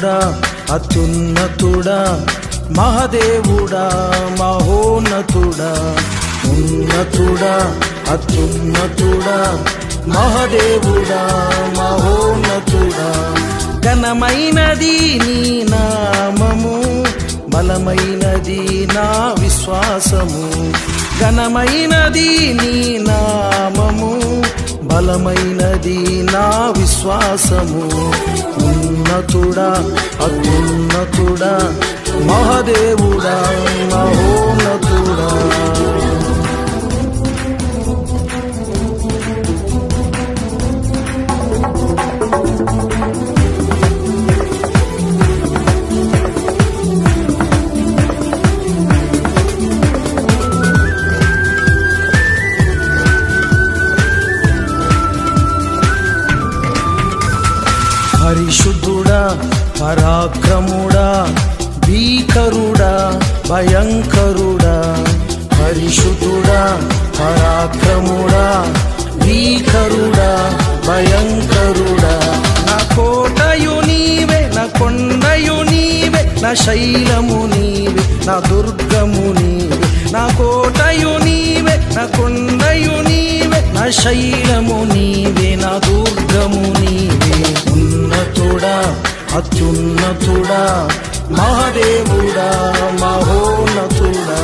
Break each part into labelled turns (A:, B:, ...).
A: ఉన్నతుడా అత్యున్నతుడా మహదేవుడా మహోన్నతుడా ఉన్నతుడా అత్యున్నతుడా మహదేవుడా మహోన్నతుడా ఘనమైనది నీ నామము బలమైనది నా విశ్వాసము ఘనమైనది నీ నామము బలమైనది నా విశ్వాసము ఉన్నతుడా అత్యున్నతుడా మహదేవుడా మహోన్నతుడా పరిశుద్ధుడా పరాక్రముడా భీకరుడా భయంకరుడా పరిశుద్ధుడా పరాక్రముడా భీకరుడా భయంకరుడా నా కోటయు నీవే నా కొండయు నీవే నా శైలము నీవే నా దుర్గము నీవే నా కోటయు నీవే నా కొండయు నీవే నా శైలము నీవే నా దుర్గము నీవే ఉన్నతుడా అత్యున్నతుడా మహాదేవుడా మహోన్నతుడా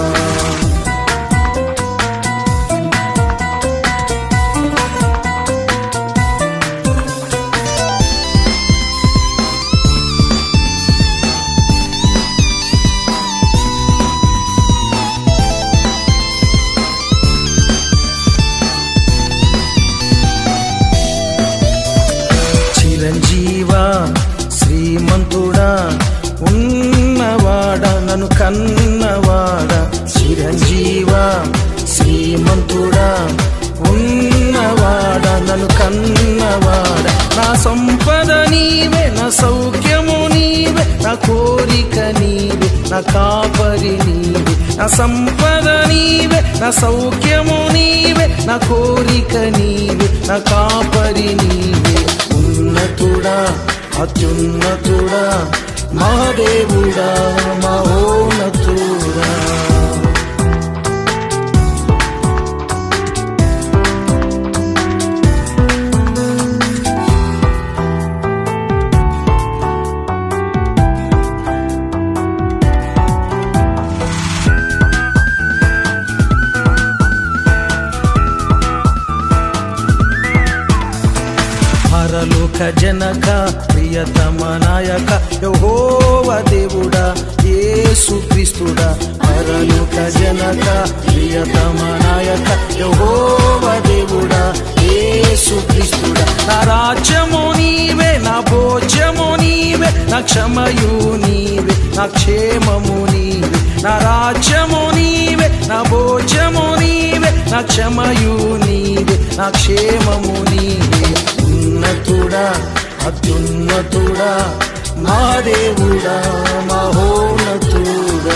A: చిరంజీవా శ్రీమంతుడా ఉన్నవాడ నన్ను కన్నవాడ చిరంజీవా శ్రీమంతుడా ఉన్నవాడ నన్ను కన్నవాడ నా సంపద నీవే నా సౌఖ్యము నీవే నా కోరిక నీవే నా కాపరి నీవే నా సంపద నీవే నా సౌఖ్యము నీవే నా కోరిక నీవే నా కాపరి నీవే ఉన్నతుడా అత్యున్నతుడా మహాదేవుడా మహోన్నతుడా పరలోక జనక ప్రియతమ నాయక యహోవ దేవుడా యేసు క్రీస్తుడా పరలోక జనక ప్రియతమ నాయక యహోవ దేవుడా యేసు క్రీస్తుడా నా రాజ్యము నీవే నా భోజ్యము నీవే నా క్షమయు నీవే నా క్షేమము నీవే నా రాజ్యము నీవే నా భోజ్యము నీవే నా క్షమయు నీవే నా క్షేమము నీవే ఉన్నతుడా అత్యున్నతుడా మహాదేవుడా మహోన్నతుడా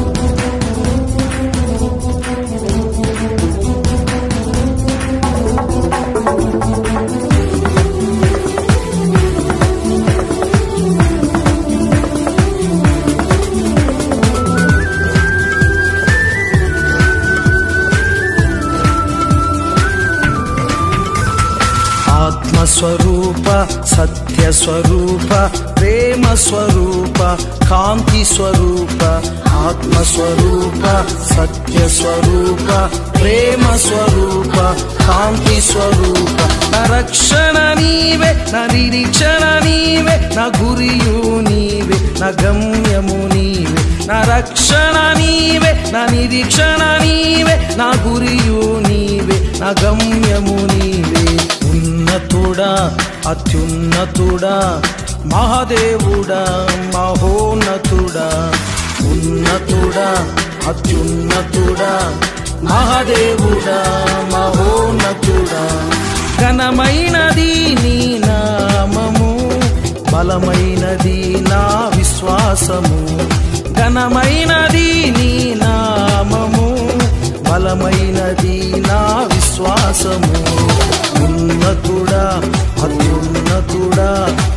A: ఆత్మస్వరూప సత్య స్వరూప ప్రేమ స్వరూప కాంతి స్వరూప ఆత్మస్వరూప సత్య స్వరూప ప్రేమ స్వరూప కాంతి స్వరూప నా రక్షణ నీవే నా నిరీక్షణ నీవే నా గురియు నీవే నా గమ్యము నీవే నా రక్షణ నీవే నా నిరీక్షణ నీవే నా గురియు నీవే నా గమ్యము నీవే ఉన్నతుడా అత్యున్నతుడా మహాదేవుడా మహోన్నతుడా ఉన్నతుడా అత్యున్నతుడా మహాదేవుడా మహోన్నతుడా ఘనమైనది నీ నామము బలమైనది నా విశ్వాసము ఘనమైనది నీ నామము బలమైనది నా విశ్వాసము ఉన్నతుడా అత్యున్నతుడా